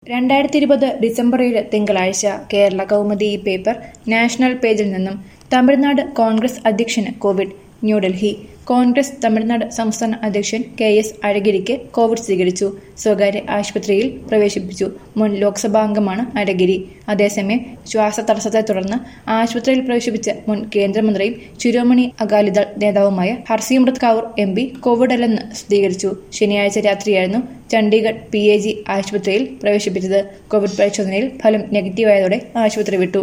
രണ്ടായിരത്തി ഇരുപത് ഡിസംബർ ഏഴ് തിങ്കളാഴ്ച കേരള കൗമുദി ഈ പേപ്പർ നാഷണൽ പേജിൽ നിന്നും തമിഴ്നാട് കോൺഗ്രസ് അധ്യക്ഷന് കോവിഡ് ന്യൂഡൽഹി കോൺഗ്രസ് തമിഴ്നാട് സംസ്ഥാന അധ്യക്ഷൻ കെ എസ് അഴഗിരിക്ക് കോവിഡ് സ്ഥിരീകരിച്ചു സ്വകാര്യ ആശുപത്രിയിൽ പ്രവേശിപ്പിച്ചു മുൻ ലോക്സഭാംഗമാണ് അഴഗിരി അതേസമയം ശ്വാസതടസ്സത്തെ തുടർന്ന് ആശുപത്രിയിൽ പ്രവേശിപ്പിച്ച മുൻ കേന്ദ്രമന്ത്രിയും ശിരോമണി അകാലിദൾ നേതാവുമായ Harsimrat Kaur M P Covid അല്ലെന്ന് സ്ഥിരീകരിച്ചു ശനിയാഴ്ച രാത്രിയായിരുന്നു ചണ്ഡീഗഡ് പി എ ജി ആശുപത്രിയിൽ പ്രവേശിപ്പിച്ചത് കോവിഡ് പരിശോധനയിൽ ഫലം നെഗറ്റീവായതോടെ ആശുപത്രി വിട്ടു